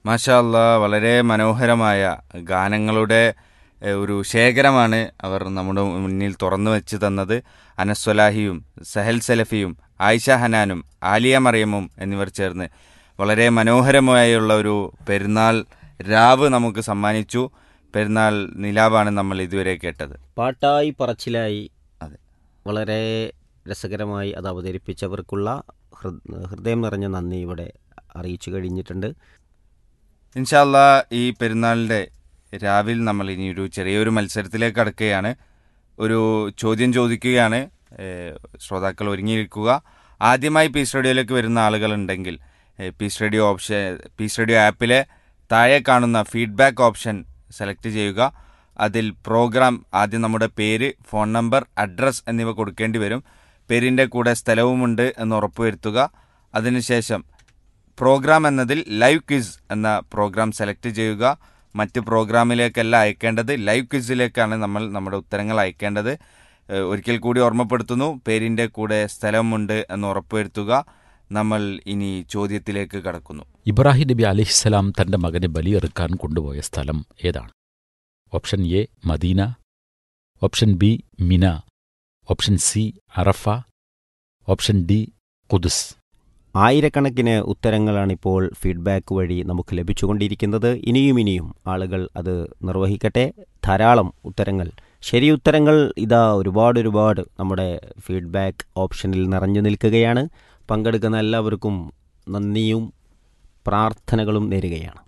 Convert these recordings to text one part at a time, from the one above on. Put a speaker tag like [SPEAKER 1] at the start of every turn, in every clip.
[SPEAKER 1] മാഷാ അല്ലാ വളരെ മനോഹരമായ ഗാനങ്ങളുടെ എ, ഒരു ശേഖരമാണ് അവർ നമ്മുടെ മുന്നിൽ തുറന്നു വെച്ച് തന്നത് അനസ്വലാഹിയും സഹൽ സലഫിയും ആയിഷ ഹനാനും ആലിയ മറിയമും എന്നിവർ ചേർന്ന് വളരെ മനോഹരമായുള്ള ഒരു പെരുന്നാൾ രാവ് നമുക്ക് സമ്മാനിച്ചു പെരുന്നാൾ നിലാവാണ് നമ്മൾ ഇതുവരെ കേട്ടത്
[SPEAKER 2] പാട്ടായി പറച്ചിലായി
[SPEAKER 1] അതെ.
[SPEAKER 2] വളരെ രസകരമായി അത് അവതരിപ്പിച്ചവർക്കുള്ള ഹൃ- ഹൃദയം നിറഞ്ഞ നന്ദി ഇവിടെ അറിയിച്ചു കഴിഞ്ഞിട്ടുണ്ട്
[SPEAKER 1] ഇൻഷാല്ല ഈ പെരുന്നാളിൻ്റെ രാവിൽ നമ്മൾ ഇനി ഒരു ചെറിയൊരു മത്സരത്തിലേക്ക് കടക്കുകയാണ് ഒരു ചോദ്യം ചോദിക്കുകയാണ് ഏഹ് ശ്രോതാക്കൾ ഒരുങ്ങിയിരിക്കുക ആദ്യമായി പീസ് റേഡിയോയിലേക്ക് വരുന്ന ആളുകളുണ്ടെങ്കിൽ ഏഹ് peace radio option peace radio ആപ്പിലെ താഴെ കാണുന്ന ഫീഡ്ബാക്ക് ഓപ്ഷൻ സെലക്ട് ചെയ്യുക അതിൽ പ്രോഗ്രാം ആദ്യം നമ്മുടെ പേര് ഫോൺ നമ്പർ അഡ്രസ്സ് എന്നിവ കൊടുക്കേണ്ടി വരും പേരിൻ്റെ കൂടെ സ്ഥലവുമുണ്ട് എന്ന് ഉറപ്പുവരുത്തുക അതിനുശേഷം പ്രോഗ്രാം എന്നതിൽ ലൈവ് ക്വിസ് എന്ന പ്രോഗ്രാം സെലക്ട് ചെയ്യുക മറ്റ് പ്രോഗ്രാമിലേക്കല്ല അയക്കേണ്ടത് ലൈവ് ക്വിസിലേക്കാണ് നമ്മൾ നമ്മുടെ ഉത്തരങ്ങൾ അയക്കേണ്ടത് ഏഹ് ഒരിക്കൽ കൂടി ഓർമ്മപ്പെടുത്തുന്നു പേരിൻ്റെ കൂടെ സ്ഥലമുണ്ട് എന്ന് ഉറപ്പുവരുത്തുക നമ്മൾ ഇനി ചോദ്യത്തിലേക്ക് കടക്കുന്നു
[SPEAKER 3] ഇബ്രാഹിം നബി അലിഹിസ്സലാം തന്റെ മകനെ ബലിയെറുക്കാൻ കൊണ്ടുപോയ സ്ഥലം ഏതാണ് option A Madina option B Mina option C Arafa option D Quds
[SPEAKER 2] ആയിരക്കണക്കിന് ഉത്തരങ്ങളാണിപ്പോൾ ഫീഡ്ബാക്ക് വഴി നമുക്ക് ലഭിച്ചുകൊണ്ടിരിക്കുന്നത് ഇനിയും ഇനിയും ആളുകൾ അത് നിർവഹിക്കട്ടെ ധാരാളം ഉത്തരങ്ങൾ ശരി ഉത്തരങ്ങൾ ഇതാ ഒരുപാട് ഒരുപാട് നമ്മുടെ ഫീഡ്ബാക്ക് ഓപ്ഷനിൽ നിറഞ്ഞു നിൽക്കുകയാണ് പങ്കെടുക്കുന്ന എല്ലാവർക്കും നന്ദിയും പ്രാർത്ഥനകളും നേരുകയാണ്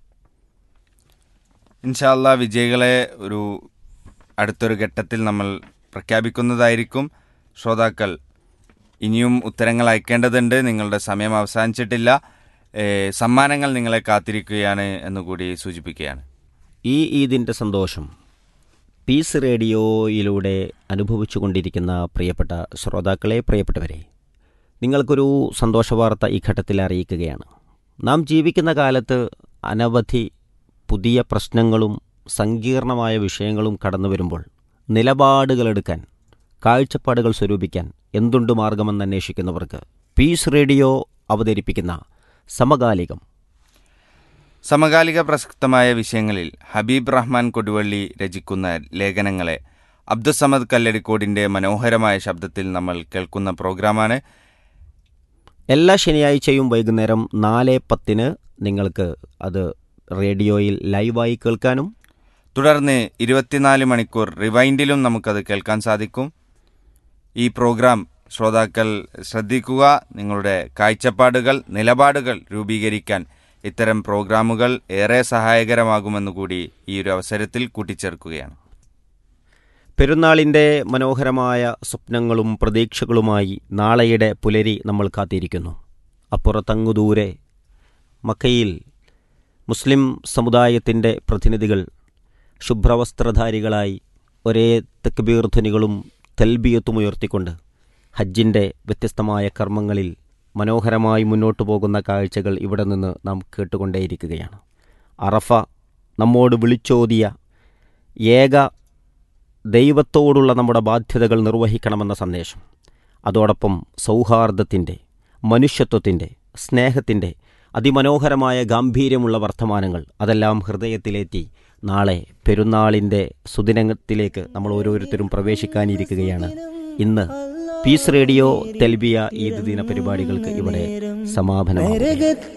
[SPEAKER 1] ഇൻഷാല്ല വിജയികളെ ഒരു അടുത്തൊരു ഘട്ടത്തിൽ നമ്മൾ പ്രഖ്യാപിക്കുന്നതായിരിക്കും ശ്രോതാക്കൾ ഇനിയും ഉത്തരങ്ങൾ അയക്കേണ്ടതുണ്ട് നിങ്ങളുടെ സമയം അവസാനിച്ചിട്ടില്ല ഏഹ് സമ്മാനങ്ങൾ നിങ്ങളെ കാത്തിരിക്കുകയാണ് എന്നുകൂടി സൂചിപ്പിക്കുകയാണ്
[SPEAKER 2] ഈ ഈദിൻ്റെ സന്തോഷം പീസ് റേഡിയോയിലൂടെ അനുഭവിച്ചു കൊണ്ടിരിക്കുന്ന പ്രിയപ്പെട്ട ശ്രോതാക്കളെ പ്രിയപ്പെട്ടവരെ നിങ്ങൾക്കൊരു സന്തോഷവാർത്ത ഈ ഘട്ടത്തിൽ അറിയിക്കുകയാണ് നാം ജീവിക്കുന്ന കാലത്ത് അനവധി പുതിയ പ്രശ്നങ്ങളും സങ്കീർണമായ വിഷയങ്ങളും കടന്നു വരുമ്പോൾ നിലപാടുകളെടുക്കാൻ കാഴ്ചപ്പാടുകൾ സ്വരൂപിക്കാൻ എന്തുണ്ട് മാർഗമെന്ന് അന്വേഷിക്കുന്നവർക്ക് പീസ് റേഡിയോ അവതരിപ്പിക്കുന്ന സമകാലികം
[SPEAKER 1] സമകാലിക പ്രസക്തമായ വിഷയങ്ങളിൽ ഹബീബ് റഹ്മാൻ കൊടുവള്ളി രചിക്കുന്ന ലേഖനങ്ങളെ അബ്ദുസമദ് കല്ലടിക്കോടിന്റെ മനോഹരമായ ശബ്ദത്തിൽ നമ്മൾ കേൾക്കുന്ന പ്രോഗ്രാമാണ്
[SPEAKER 2] എല്ലാ ശനിയാഴ്ചയും വൈകുന്നേരം നാല് പത്തിന് നിങ്ങൾക്ക് അത് റേഡിയോയിൽ ലൈവായി കേൾക്കാനും
[SPEAKER 1] തുടർന്ന് ഇരുപത്തിനാല് മണിക്കൂർ റിവൈൻഡിലും നമുക്കത് കേൾക്കാൻ സാധിക്കും ഈ പ്രോഗ്രാം ശ്രോതാക്കൾ ശ്രദ്ധിക്കുക നിങ്ങളുടെ കാഴ്ചപ്പാടുകൾ നിലപാടുകൾ രൂപീകരിക്കാൻ ഇത്തരം പ്രോഗ്രാമുകൾ ഏറെ സഹായകരമാകുമെന്നുകൂടി ഈ ഒരു അവസരത്തിൽ കൂട്ടിച്ചേർക്കുകയാണ്
[SPEAKER 2] പെരുന്നാളിൻ്റെ മനോഹരമായ സ്വപ്നങ്ങളും പ്രതീക്ഷകളുമായി നാളെയുടെ പുലരി നമ്മൾ കാത്തിരിക്കുന്നു അപ്പുറത്തങ്ങു ദൂരെ മക്കയിൽ മുസ്ലിം സമുദായത്തിൻ്റെ പ്രതിനിധികൾ ശുഭ്രവസ്ത്രധാരികളായി ഒരേ തെക്കുബീർ ധ്വനികളും തെൽബിയത്തും ഉയർത്തിക്കൊണ്ട് ഹജ്ജിൻ്റെ വ്യത്യസ്തമായ കർമ്മങ്ങളിൽ മനോഹരമായി മുന്നോട്ടു പോകുന്ന കാഴ്ചകൾ ഇവിടെ നിന്ന് നാം കേട്ടുകൊണ്ടേയിരിക്കുകയാണ് അറഫ നമ്മോട് വിളിച്ചോതിയ ഏക ദൈവത്തോടുള്ള നമ്മുടെ ബാധ്യതകൾ നിർവഹിക്കണമെന്ന സന്ദേശം അതോടൊപ്പം സൗഹാർദ്ദത്തിൻ്റെ മനുഷ്യത്വത്തിൻ്റെ സ്നേഹത്തിൻ്റെ അതിമനോഹരമായ ഗാംഭീര്യമുള്ള വർത്തമാനങ്ങൾ അതെല്ലാം ഹൃദയത്തിലേറ്റി നാളെ പെരുന്നാളിൻ്റെ സുദിനത്തിലേക്ക് നമ്മൾ ഓരോരുത്തരും പ്രവേശിക്കാനിരിക്കുകയാണ് ഇന്ന് പീസ് റേഡിയോ തെൽബിയ ഈദ് ദിന പരിപാടികൾക്ക് ഇവിടെ സമാപനമാകുകയാണ്